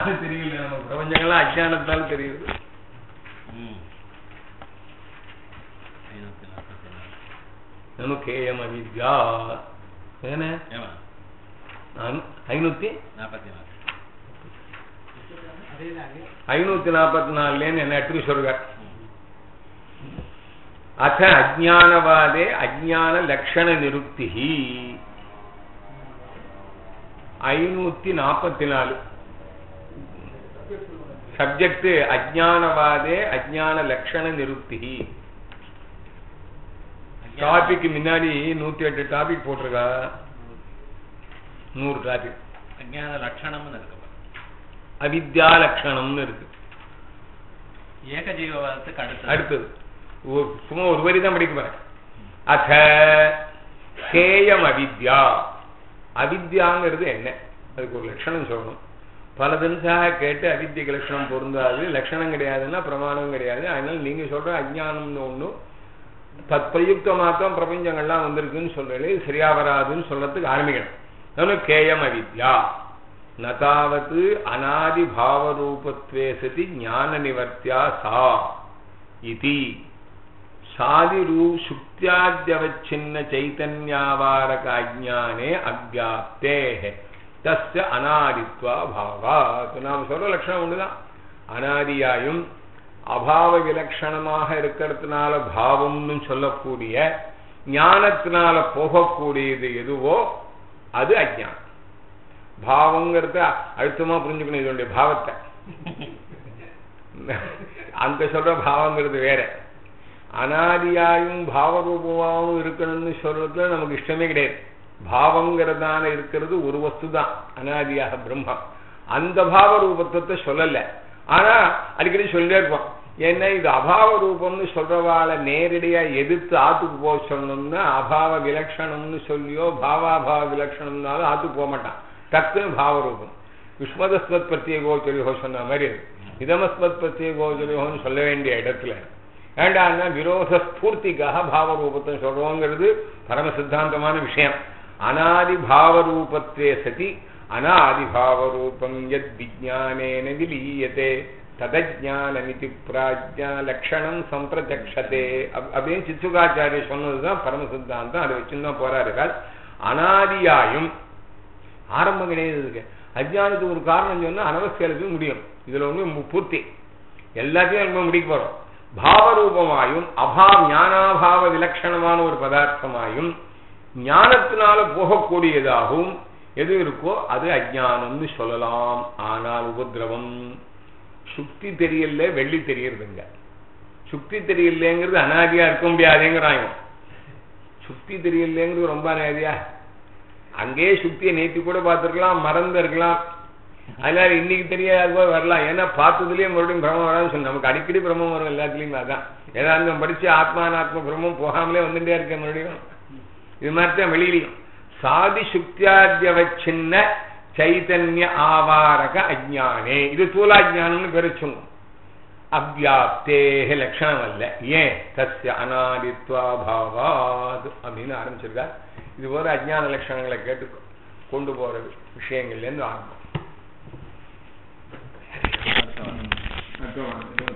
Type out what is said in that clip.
தெரியல நம்ம பிரபஞ்சங்கள்லாம் அஜானத்தால தெரியுது ம். ஐநூத்தி நாற்பத்தி நாலு. நமக்கேயம் அவித்யா ஏன ஏமா? ஐநூத்தி நாற்பத்தி நாலு. ஐநூத்தி நாற்பத்தி நாலுலேன்னு என்ன எடுத்து சொல்றார் ம். அத அஜானவாதே அஜான லட்சண நிருக்தி ஐநூத்தி நாற்பத்தி நாலு சப்ஜெக்ட் அஜானவாதே அஜான லட்சண நிருக்தி டாபிக் முன்னாடி நூத்தி எட்டு டாபிக் போட்டிருக்கா நூறு டாபிக் அஞ்ஞான லட்சணம்னு இருக்கு பாரு. அவித்யா லட்சணம்னு இருக்கு ஏகஜீவவாதத்துக்கு அடுத்து அடுத்தது ஒ- சும்மா ஒரு வரி தான் படிக்க போறேன் அத கேயம் அவித்யா அவித்யாங்கிறது என்ன அதுக்கு ஒரு லட்சணம் சொல்லணும் பல தினசாக கேட்டு அவித்தியக்கு லட்சணம் பொருந்தாது லட்சணம் கிடையாதுன்னா பிரமாணம் கிடையாது அதனால நீங்க சொல்ற அஜ்ஞானம்னு ஒண்ணு தத் பிரயுக்தமாத்தான் பிரபஞ்சங்கள்லாம் வந்திருக்குன்னு சொல்றது இது சரியா வராதுன்னு சொல்றதுக்கு ஆரம்பிக்கணும் அதனால கேயம் அவித்யா நதாவது அநாதி பாவரூபத்வே சதி ஞான நிவர்த்தியா சா இதி சாதிரூ சுக்தியாத்யவச்சின்ன சைத்தன்யாவாரக அஜானே அவ்யாப்தே தஸ்ய அநாதித்வா பாவாத் நாம் சொல்ற லட்சணம் ஒண்ணுதான் அனாதியாயும் அபாவ விலட்சணமாக இருக்கிறதுனால பாவம்னு சொல்லக்கூடிய ஞானத்தினால போகக்கூடியது எதுவோ அது அஜ்ஞானம் பாவங்கிறத அழுத்தமா புரிஞ்சுக்கணும் இதனுடைய பாவத்தை அங்க சொல்ற பாவங்கிறது வேற அனாதியாயும் பாவரூபமாகவும் இருக்கணும்னு சொல்றதுல நமக்கு இஷ்டமே கிடையாது பாவங்கிறதான இருக்கிறது ஒரு வஸ்து தான் அனாதியாக பிரம்மம் அந்த பாவ ரூபத்தை சொல்லல ஆனா அடிக்கடி சொல்லிட்டே இருப்போம் ஏன்னா இது அபாவ ரூபம்னு சொல்றவாளை நேரடியா எதிர்த்து ஆத்துக்கு போக சொல்லணும்னா அபாவ விலட்சணம்னு சொல்லியோ பாவாபாவ விலட்சணம்னாலும் ஆத்துக்கு போக மாட்டான் டக்குன்னு பாவ ரூபம் விஸ்மதஸ்மத் பிரத்யே கோச்சரிஹோ சொன்ன மாதிரி அது. இதமஸ்மத் பிரத்யே கோச்சரிஹோன்னு சொல்ல வேண்டிய இடத்துல ஏண்டான்னா விரோத ஸ்பூர்த்திக்காக பாவ ரூபத்தை சொல்றோங்கிறது பரம சித்தாந்தமான விஷயம் அனாதி பாவ ரூபத்வே சதி அனாதி பாவ ரூபம் யத் விஜானேன விலீயதே ததஜானமிதி பிராஜ்யா லட்சணம் சம்பிரதக்ஷதே அப்- அப்படின்னு சிச்சுகாச்சாரிய சொன்னதுதான் பரம சித்தாந்தம் அதை வச்சுதான் போராடுகள் அனாதியாயும் ஆரம்பம் கிடையாது இதுக்கு அஜ்ஞானத்துக்கு ஒரு காரணம் சொன்னா அனவஸ்தையில முடியும் இதுல ஒண்ணு மு- பூர்த்தி எல்லாத்தையும் நம்ம முடிக்க போறோம் பாவரூபமாயும் அபா ஞானாபாவ விலட்சணமான ஒரு பதார்த்தமாயும் ஞானத்தினால போகக்கூடியதாகவும் எது இருக்கோ அது அஜ்ஞானம்னு சொல்லலாம் ஆனால் உபதிரவம் சுக்தி தெரியல வெள்ளி தெரியறதுங்க சுக்தி தெரியலங்கிறது அனாதியா இருக்க முடியாதேங்கிறாங்க சுக்தி தெரியலங்கிறது ரொம்ப அனாதியா அங்கேயே சுக்தியை நேத்தி கூட பார்த்திருக்கலாம் மறந்து இருக்கலாம் அதனால இன்னைக்கு தெரியாத போது வரலாம் ஏன்னா பார்த்ததுலயே மறுபடியும் பிரம்மம் வராதுன்னு சொல்லி நமக்கு அடிக்கடி பிரம்மம் வரும் எல்லாத்துலயும் அதான் வேதாந்தம் படிச்சு ஆத்மானாத்ம பிரம்மம் போகாமலே வந்துட்டே இருக்கேன் மறுபடியும் இது மாதிரி தான் வெளியிலையும் சாதி சுக்தியாத்யவச்சின்ன சைதன்ய ஆவாரக அஜ்ஞானே இது தூலாஜானம்னு பேரு சொல்லும் அவ்யாப்தேக லட்சணம் அல்ல ஏன் தஸ்ய அநாதித்வா பாவாத் அப்படின்னு ஆரம்பிச்சிருக்கார் இது போல அஜ்ஞான லட்சணங்களை கேட்டு கொண்டு போற விஷயங்கள்ல இருந்து ஆரம்பம் அடுத்த வாரம்.